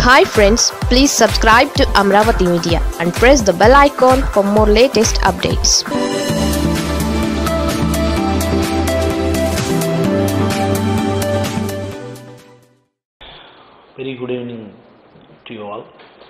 hi friends please subscribe to Amaravati media and press the bell icon for more latest updates very good evening to you all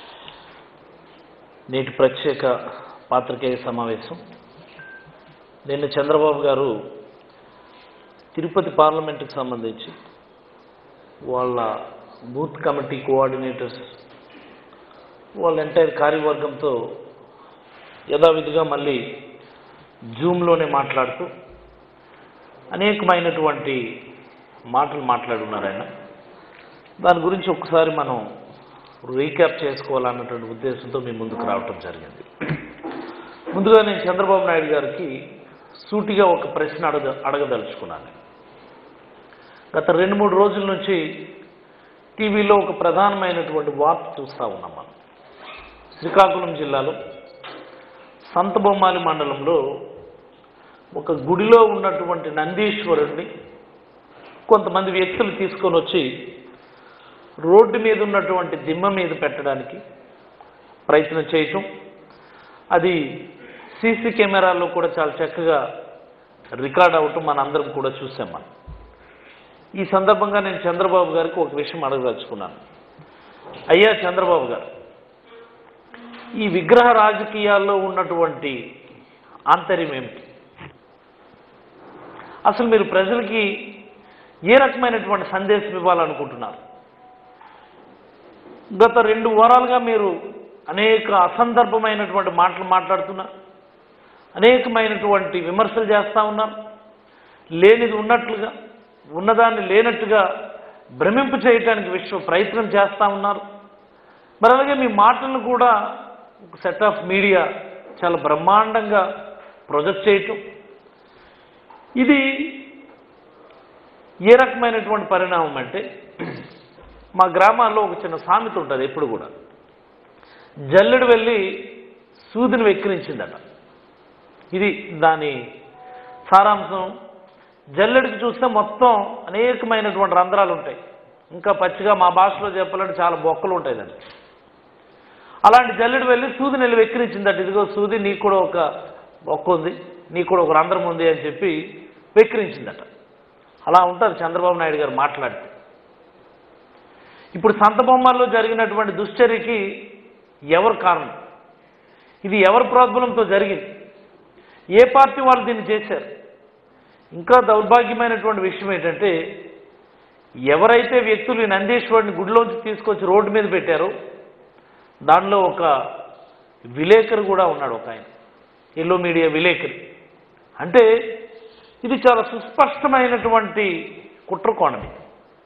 నేటి ప్రత్యేక పాత్రికేయ సమావేశం నిన్న చంద్రబాబు గారు తిరుపతి పార్లమెంటుకి సంబంధించి వాళ్ళ బూత్ కమిటీ కోఆర్డినేటర్స్ వాళ్ళ ఎంటైర్ కార్యవర్గంతో యథావిధిగా మళ్ళీ జూమ్లోనే మాట్లాడుతూ అనేకమైనటువంటి మాటలు మాట్లాడున్నారు ఆయన దాని గురించి ఒకసారి మనం రీక్యాప్ చేసుకోవాలన్నటువంటి ఉద్దేశంతో మీ ముందుకు రావటం జరిగింది ముందుగా నేను చంద్రబాబు నాయుడు గారికి సూటిగా ఒక ప్రశ్న అడగ అడగదలుచుకున్నాను గత రెండు మూడు రోజుల నుంచి టీవీలో ఒక ప్రధానమైనటువంటి వార్త చూస్తూ ఉన్నాం మనం శ్రీకాకుళం జిల్లాలో సంతబొమ్మాలి మండలంలో ఒక గుడిలో ఉన్నటువంటి నందీశ్వరుడిని కొంతమంది వ్యక్తులు తీసుకొని వచ్చి రోడ్డు మీద ఉన్నటువంటి దిమ్మ మీద పెట్టడానికి ప్రయత్నం చేయటం అది సీసీ కెమెరాల్లో కూడా చాలా చక్కగా రికార్డ్ అవటం మన అందరం కూడా చూసాం మనం ఈ సందర్భంగా నేను చంద్రబాబు గారికి ఒక విషయం అడగదలుచుకున్నాను అయ్యా చంద్రబాబు గారు ఈ విగ్రహ రాజకీయాల్లో ఉన్నటువంటి ఆంతర్యం ఏమిటి అసలు మీరు ప్రజలకి ఏ రకమైనటువంటి సందేశం ఇవ్వాలనుకుంటున్నారు గత రెండు వారాలుగా మీరు అనేక అసందర్భమైనటువంటి మాటలు మాట్లాడుతున్నారు అనేకమైనటువంటి విమర్శలు చేస్తూ ఉన్నారు లేనిది ఉన్నట్లుగా ఉన్నదాన్ని లేనట్టుగా భ్రమింపు చేయటానికి విశ్వ ప్రయత్నం చేస్తూ ఉన్నారు మరి అలాగే మీ మాటలను కూడా ఒక సెట్ ఆఫ్ మీడియా చాలా బ్రహ్మాండంగా ప్రొజెక్ట్ చేయటం ఇది ఏ రకమైనటువంటి పరిణామం అంటే మా గ్రామాల్లో ఒక చిన్న సామెత ఉంటుంది ఎప్పుడు కూడా జల్లెడు వెళ్ళి సూదిని వెక్కిరించిందట ఇది దాని సారాంశం జల్లెడికి చూస్తే మొత్తం అనేకమైనటువంటి రంధ్రాలు ఉంటాయి ఇంకా పచ్చిగా మా భాషలో చెప్పాలంటే చాలా బొక్కలు ఉంటాయి దానికి అలాంటి జల్లెడు వెళ్ళి సూదిని వెళ్ళి వెక్కిరించిందట ఇదిగో సూది నీకు కూడా ఒక బొక్క ఉంది నీకు కూడా ఒక రంధ్రం ఉంది అని చెప్పి వెక్కిరించిందట అలా ఉంటారు చంద్రబాబు నాయుడు గారు మాట్లాడితే ఇప్పుడు సంత బొమ్మల్లో జరిగినటువంటి దుశ్చర్యకి ఎవరు కారణం ఇది ఎవరి ప్రోద్బలంతో జరిగింది ఏ పార్టీ వాళ్ళు దీన్ని చేశారు ఇంకా దౌర్భాగ్యమైనటువంటి విషయం ఏంటంటే ఎవరైతే వ్యక్తులు ఈ నందీశ్వరుడిని గుడిలోంచి తీసుకొచ్చి రోడ్డు మీద పెట్టారో దానిలో ఒక విలేకరు కూడా ఉన్నాడు ఒక ఆయన ఎల్లో మీడియా విలేకరి అంటే ఇది చాలా సుస్పష్టమైనటువంటి కుట్రకోణం ఇది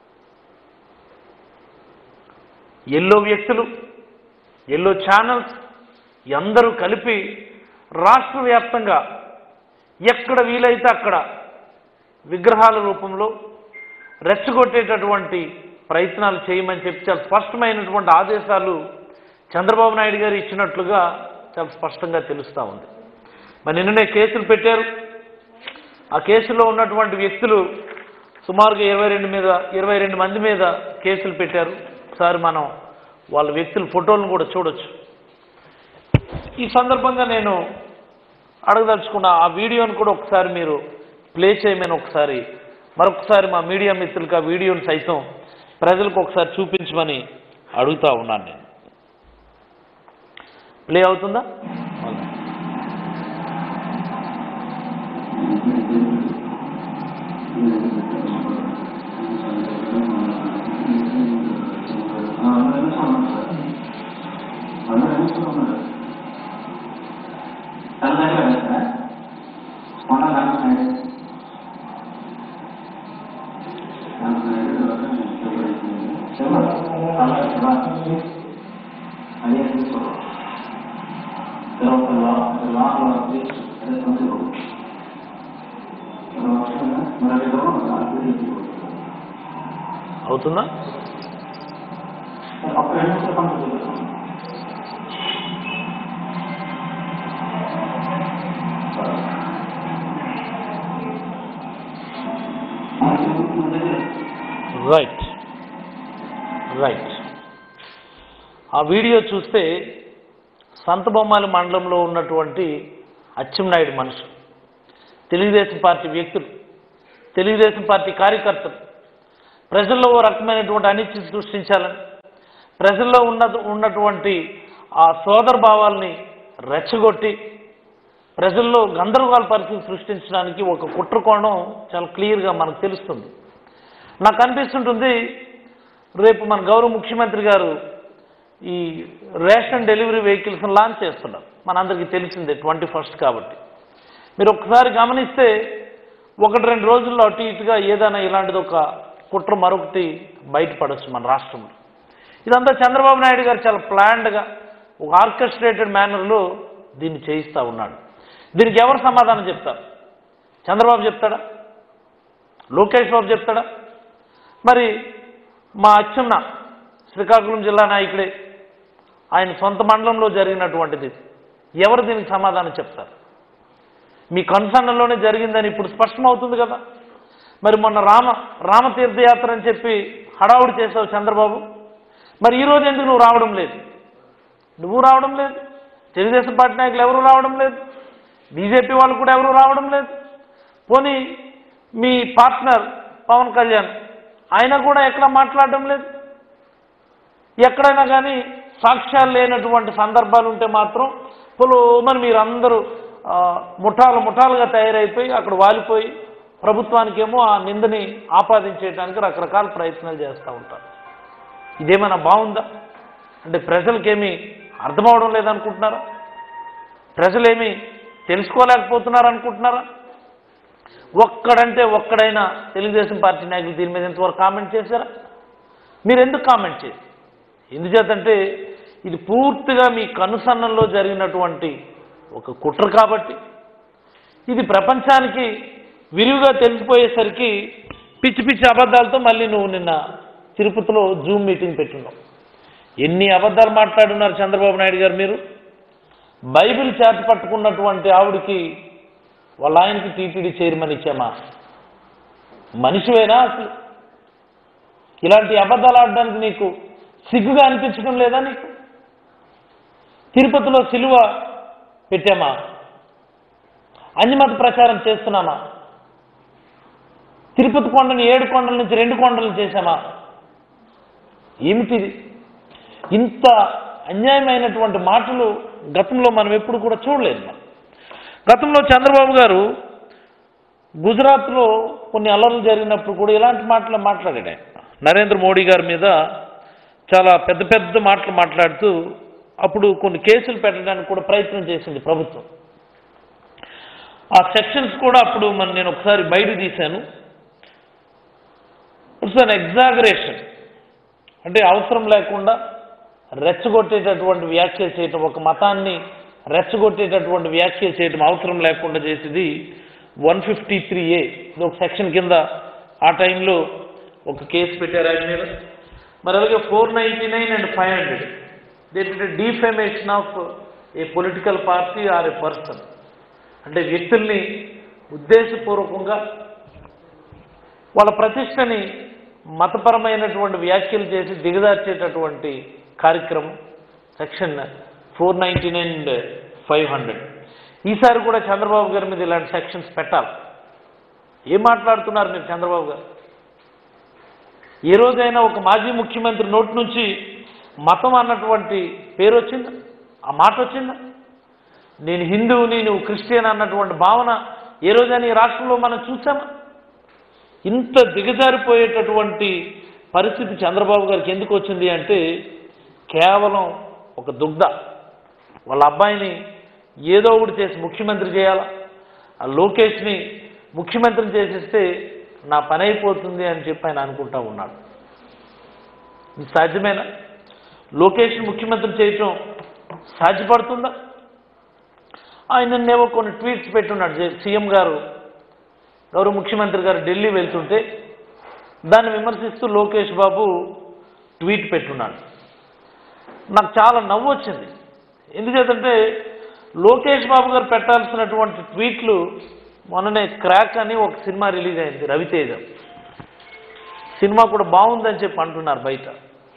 ఎల్లో వ్యక్తులు ఎల్లో ఛానల్స్ అందరూ కలిపి రాష్ట్ర వ్యాప్తంగా ఎక్కడ వీలైతే అక్కడ విగ్రహాల రూపంలో రెచ్చగొట్టేటటువంటి ప్రయత్నాలు చేయమని చెప్పి చాలా స్పష్టమైనటువంటి ఆదేశాలు చంద్రబాబు నాయుడు గారు ఇచ్చినట్లుగా చాలా స్పష్టంగా తెలుస్తూ ఉంది మరి నిన్ననే కేసులు పెట్టారు ఆ కేసులో ఉన్నటువంటి వ్యక్తులు సుమారుగా ఇరవై రెండు మీద ఇరవై రెండు మంది మీద కేసులు పెట్టారు ఒకసారి మనం వాళ్ళ వ్యక్తుల ఫోటోలను కూడా చూడొచ్చు ఈ సందర్భంగా నేను అడగదలుచుకున్న ఆ వీడియోను కూడా ఒకసారి మీరు ప్లే చేయమని ఒకసారి మరొకసారి మా మీడియా మిత్రులకు ఆ వీడియోని సైతం ప్రజలకు ఒకసారి చూపించమని అడుగుతా ఉన్నాను నేను ప్లే అవుతుందా అవుతుందా రైట్ రైట్ ఆ వీడియో చూస్తే సంతబొమ్మాలి మండలంలో ఉన్నటువంటి అచ్చెన్నాయుడు మనుషులు తెలుగుదేశం పార్టీ వ్యక్తులు తెలుగుదేశం పార్టీ కార్యకర్తలు ప్రజల్లో ఓ రకమైనటువంటి అనిశ్చితి సృష్టించాలని ప్రజల్లో ఉన్న ఉన్నటువంటి ఆ సోదర భావాల్ని రెచ్చగొట్టి ప్రజల్లో గందరగోళ పరిస్థితి సృష్టించడానికి ఒక కుట్ర కోణం చాలా క్లియర్గా మనకు తెలుస్తుంది నాకు అనిపిస్తుంటుంది రేపు మన గౌరవ ముఖ్యమంత్రి గారు ఈ రేషన్ డెలివరీ వెహికల్స్ లాంచ్ చేస్తున్నారు మనందరికీ తెలిసిందే ట్వంటీ ఫస్ట్ కాబట్టి మీరు ఒకసారి గమనిస్తే ఒకటి రెండు రోజుల్లో అటు ఇటుగా ఏదైనా ఇలాంటిది ఒక కుట్ర మరొకటి బయటపడవచ్చు మన రాష్ట్రంలో ఇదంతా చంద్రబాబు నాయుడు గారు చాలా ప్లాన్డ్గా ఒక ఆర్కెస్ట్రేటెడ్ మేనర్లో దీన్ని చేయిస్తూ ఉన్నాడు దీనికి ఎవరు సమాధానం చెప్తారు చంద్రబాబు చెప్తాడా లోకేష్ బాబు చెప్తాడా మరి మా అచ్చెన్న శ్రీకాకుళం జిల్లా నాయకుడే ఆయన సొంత మండలంలో జరిగినటువంటిది ఎవరు దీనికి సమాధానం చెప్తారు మీ కన్సర్న్లోనే జరిగిందని ఇప్పుడు స్పష్టమవుతుంది కదా మరి మొన్న రామ రామతీర్థయాత్ర అని చెప్పి హడావుడి చేసావు చంద్రబాబు మరి ఈరోజు ఎందుకు నువ్వు రావడం లేదు నువ్వు రావడం లేదు తెలుగుదేశం పార్టీ నాయకులు ఎవరు రావడం లేదు బీజేపీ వాళ్ళు కూడా ఎవరు రావడం లేదు పోనీ మీ పార్ట్నర్ పవన్ కళ్యాణ్ ఆయన కూడా ఎక్కడ మాట్లాడడం లేదు ఎక్కడైనా కానీ సాక్ష్యాలు లేనటువంటి సందర్భాలు ఉంటే మాత్రం పొలోమని మీరందరూ ఆ, ముఠాలు ముఠాలుగా తయారైపోయి అక్కడ వాలిపోయి ప్రభుత్వానికేమో ఆ నిందని ఆపాదించేయడానికి రకరకాల ప్రయత్నాలు చేస్తూ ఉంటారు ఇదేమైనా బాగుందా అంటే ప్రజలకేమీ అర్థమవడం లేదనుకుంటున్నారా ప్రజలేమీ తెలుసుకోలేకపోతున్నారు అనుకుంటున్నారా ఒక్కడంటే ఒక్కడైనా తెలుగుదేశం పార్టీ నాయకులు దీని మీద ఇంతవరకు కామెంట్ చేశారా మీరు ఎందుకు కామెంట్ చేయరు ఎందుచేతంటే ఇది పూర్తిగా మీ కనుసన్నల్లో జరిగినటువంటి ఒక కుట్ర కాబట్టి ఇది ప్రపంచానికి విరివిగా తెలిసిపోయేసరికి పిచ్చి పిచ్చి అబద్ధాలతో మళ్ళీ నువ్వు నిన్న తిరుపతిలో జూమ్ మీటింగ్ పెట్టున్నావు ఎన్ని అబద్ధాలు మాట్లాడున్నారు చంద్రబాబు నాయుడు గారు మీరు బైబిల్ చేత పట్టుకున్నటువంటి ఆవిడికి వాళ్ళ ఆయనకి టీటీడీ చైర్మన్ ఇచ్చామా మనిషివేనా అసలు ఇలాంటి అబద్ధాలు ఆడడానికి నీకు సిగ్గుగా అనిపించడం లేదా నీకు తిరుపతిలో సిలువ పెట్టామా అన్యమత ప్రచారం చేస్తున్నామా తిరుపతి కొండని ఏడు కొండల నుంచి రెండు కొండలు చేశామా ఏమిటిది ఇంత అన్యాయమైనటువంటి మాటలు గతంలో మనం ఎప్పుడు కూడా చూడలేదు మనం గతంలో చంద్రబాబు గారు గుజరాత్లో కొన్ని అల్లర్లు జరిగినప్పుడు కూడా ఇలాంటి మాటలు మాట్లాడాడు ఆయన నరేంద్ర మోడీ గారి మీద చాలా పెద్ద పెద్ద మాటలు మాట్లాడుతూ అప్పుడు కొన్ని కేసులు పెట్టడానికి కూడా ప్రయత్నం చేసింది ప్రభుత్వం ఆ సెక్షన్స్ కూడా అప్పుడు మన నేను ఒకసారి బయట తీశాను ఇట్స్ అన్ ఎగ్జాగరేషన్ అంటే అవసరం లేకుండా రెచ్చగొట్టేటటువంటి వ్యాఖ్యలు చేయటం ఒక మతాన్ని రెచ్చగొట్టేటటువంటి వ్యాఖ్యలు చేయటం అవసరం లేకుండా చేసేది వన్ ఫిఫ్టీ త్రీ ఏ ఒక సెక్షన్ కింద ఆ టైంలో ఒక కేసు పెట్టారు ఆయన మీద మరి అలాగే four ninety nine and five hundred దేంటంటే defamation of a political party or a person అంటే వ్యక్తుల్ని ఉద్దేశపూర్వకంగా వాళ్ళ ప్రతిష్టని మతపరమైనటువంటి వ్యాఖ్యలు చేసి దిగదార్చేటటువంటి కార్యక్రమం section four ninety nine and five hundred ఈసారి కూడా చంద్రబాబు గారి మీద ఇలాంటి సెక్షన్స్ పెట్టాలి ఏం మాట్లాడుతున్నారు మీరు చంద్రబాబు గారు ఏ రోజైనా ఒక మాజీ ముఖ్యమంత్రి నోటి నుంచి మతం అన్నటువంటి పేరు వచ్చిందా ఆ మాట వచ్చిందా నేను హిందువుని నువ్వు క్రిస్టియన్ అన్నటువంటి భావన ఏ రోజైనా ఈ రాష్ట్రంలో మనం చూసామా ఇంత దిగజారిపోయేటటువంటి పరిస్థితి చంద్రబాబు గారికి ఎందుకు వచ్చింది అంటే కేవలం ఒక దుగ్ధ వాళ్ళ అబ్బాయిని ఏదో ఒకటి చేసి ముఖ్యమంత్రి చేయాలా ఆ లోకేష్ని ముఖ్యమంత్రిని చేసేస్తే నా పని అయిపోతుంది అని చెప్పి ఆయన అనుకుంటా ఉన్నాడు ఇది సాధ్యమేనా లోకేష్ ముఖ్యమంత్రి చేయటం సాధ్యపడుతుందా ఆయన నిన్నేవో కొన్ని ట్వీట్స్ పెట్టున్నాడు జే- సీఎం గారు ఎవరు ముఖ్యమంత్రి గారు ఢిల్లీ వెళ్తుంటే దాన్ని విమర్శిస్తూ లోకేష్ బాబు ట్వీట్ పెట్టున్నాడు నాకు చాలా నవ్వు వచ్చింది ఎందుచేతంటే లోకేష్ బాబు గారు పెట్టాల్సినటువంటి ట్వీట్లు మొన్ననే క్రాక్ అని ఒక సినిమా రిలీజ్ అయింది రవితేజ సినిమా కూడా బాగుందని చెప్పి అంటున్నారు బయట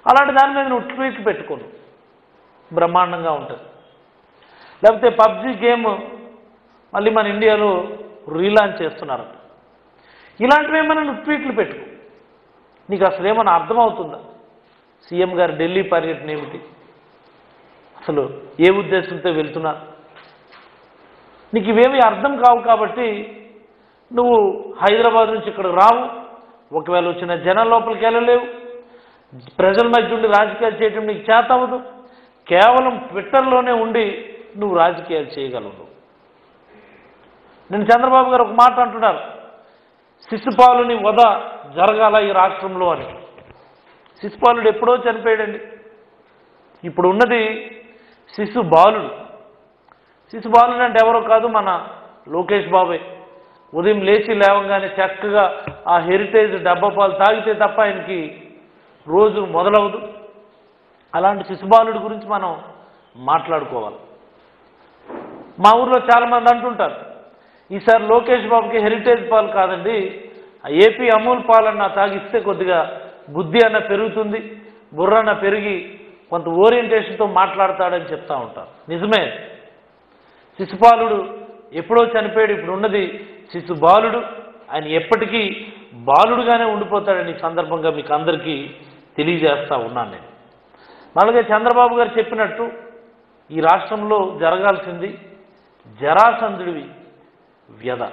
అలాంటి దాని మీద నువ్వు ట్వీట్లు పెట్టుకోను బ్రహ్మాండంగా ఉంటుంది లేకపోతే పబ్జి గేమ్ మళ్ళీ మన ఇండియాలో రీలాంచ్ చేస్తున్నారట ఇలాంటివి ఏమైనా నువ్వు ట్వీట్లు పెట్టుకో నీకు అసలు ఏమైనా అర్థమవుతుందా సీఎం గారు ఢిల్లీ పర్యటన ఏమిటి అసలు ఏ ఉద్దేశంతో వెళ్తున్నారు నీకు ఇవేమీ అర్థం కావు కాబట్టి నువ్వు హైదరాబాద్ నుంచి ఇక్కడికి రావు ఒకవేళ వచ్చిన జనం లోపలికి వెళ్ళలేవు ప్రజల మధ్య ఉండి రాజకీయాలు చేయటం నీకు చేత అవ్వదు కేవలం ట్విట్టర్లోనే ఉండి నువ్వు రాజకీయాలు చేయగలవు నేను చంద్రబాబు గారు ఒక మాట అంటున్నారు శిశుపాలుని వధ జరగాల ఈ రాష్ట్రంలో అని శిశుపాలుడు ఎప్పుడో చనిపోయాడండి ఇప్పుడు ఉన్నది శిశు బాలుడు శిశు బాలుడు అంటే ఎవరో కాదు మన లోకేష్ బాబే ఉదయం లేచి లేవగానే చక్కగా ఆ హెరిటేజ్ డబ్బా పాలు తాగితే తప్ప ఆయనకి రోజు మొదలవదు అలాంటి శిశుబాలుడి గురించి మనం మాట్లాడుకోవాలి మా ఊర్లో చాలామంది అంటుంటారు ఈసారి లోకేష్ బాబుకి హెరిటేజ్ పాలు కాదండి ఆ ఏపీ అమూల్ పాలన్న తాగిస్తే కొద్దిగా బుద్ధి అన్న పెరుగుతుంది బుర్ర అన్న పెరిగి కొంత ఓరియంటేషన్తో మాట్లాడతాడని చెప్తా ఉంటారు నిజమే శిశుపాలుడు ఎప్పుడో చనిపోయాడు ఇప్పుడు ఉన్నది శిశు బాలుడు ఆయన ఎప్పటికీ బాలుడుగానే ఉండిపోతాడని ఈ సందర్భంగా మీకు అందరికీ తెలియజేస్తా ఉన్నాను నేను అలాగే చంద్రబాబు గారు చెప్పినట్టు ఈ రాష్ట్రంలో జరగాల్సింది జరాసంధుడివి వ్యధ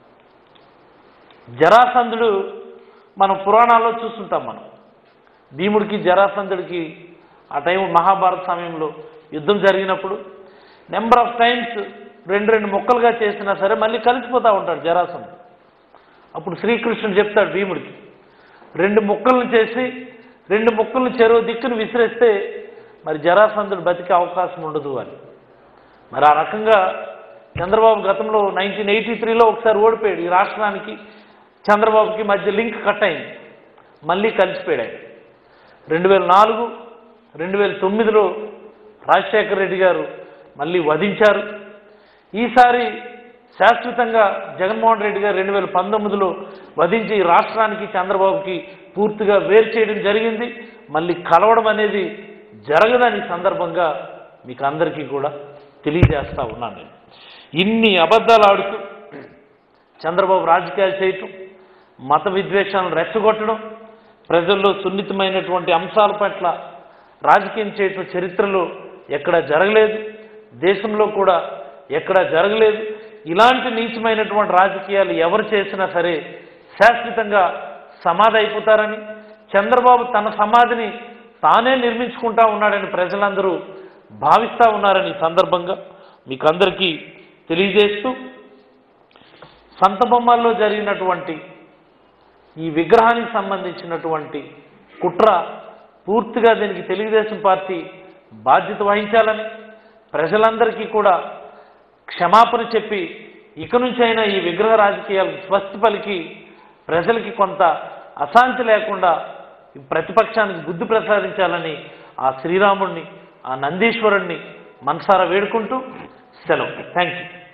జరాసంధుడు మనం పురాణాల్లో చూస్తుంటాం మనం భీముడికి జరాసంధుడికి ఆ టైం మహాభారత సమయంలో యుద్ధం జరిగినప్పుడు నెంబర్ ఆఫ్ టైమ్స్ రెండు రెండు ముక్కలుగా చేసినా సరే మళ్ళీ కలిసిపోతూ ఉంటాడు జరాసంధుడు అప్పుడు శ్రీకృష్ణుడు చెప్తాడు భీముడికి రెండు ముక్కలను చేసి రెండు ముక్కలను చెరువు దిక్కును విసిరేస్తే మరి జరాసంధుడు బతికే అవకాశం ఉండదు అని మరి ఆ రకంగా చంద్రబాబు గతంలో నైన్టీన్ ఎయిటీ త్రీలో ఒకసారి ఓడిపోయాడు ఈ రాష్ట్రానికి చంద్రబాబుకి మధ్య లింక్ కట్ అయింది మళ్ళీ కలిసిపోయాడు ఆయన రెండు వేల నాలుగు రెండు వేల తొమ్మిదిలో రాజశేఖర రెడ్డి గారు మళ్ళీ వధించారు ఈసారి శాశ్వతంగా జగన్మోహన్ రెడ్డి గారు రెండు వేల పంతొమ్మిదిలో వధించి ఈ రాష్ట్రానికి చంద్రబాబుకి పూర్తిగా వేరు చేయడం జరిగింది మళ్ళీ కలవడం అనేది జరగదని ఈ సందర్భంగా మీకు అందరికీ కూడా తెలియజేస్తా ఉన్నాను నేను ఇన్ని అబద్ధాలు ఆడుతూ చంద్రబాబు రాజకీయాలు చేయటం మత విద్వేషాలను రెచ్చగొట్టడం ప్రజల్లో సున్నితమైనటువంటి అంశాల పట్ల రాజకీయం చేయటం చరిత్రలో ఎక్కడ జరగలేదు దేశంలో కూడా ఎక్కడ జరగలేదు ఇలాంటి నీచమైనటువంటి రాజకీయాలు ఎవరు చేసినా సరే శాశ్వతంగా సమాధి అయిపోతారని చంద్రబాబు తన సమాధిని తానే నిర్మించుకుంటా ఉన్నాడని ప్రజలందరూ భావిస్తూ ఉన్నారని ఈ సందర్భంగా మీకు అందరికీ తెలియజేస్తూ సంత బొమ్మల్లో జరిగినటువంటి ఈ విగ్రహానికి సంబంధించినటువంటి కుట్ర పూర్తిగా దీనికి తెలుగుదేశం పార్టీ బాధ్యత వహించాలని ప్రజలందరికీ కూడా క్షమాపణ చెప్పి ఇక నుంచైనా ఈ విగ్రహ రాజకీయాలకు స్వస్తి పలికి ప్రజలకి కొంత అశాంతి లేకుండా ఈ ప్రతిపక్షానికి బుద్ధి ప్రసాదించాలని ఆ శ్రీరాముణ్ణి ఆ నందీశ్వరుణ్ణి మనసారా వేడుకుంటూ సెలవు థ్యాంక్ యూ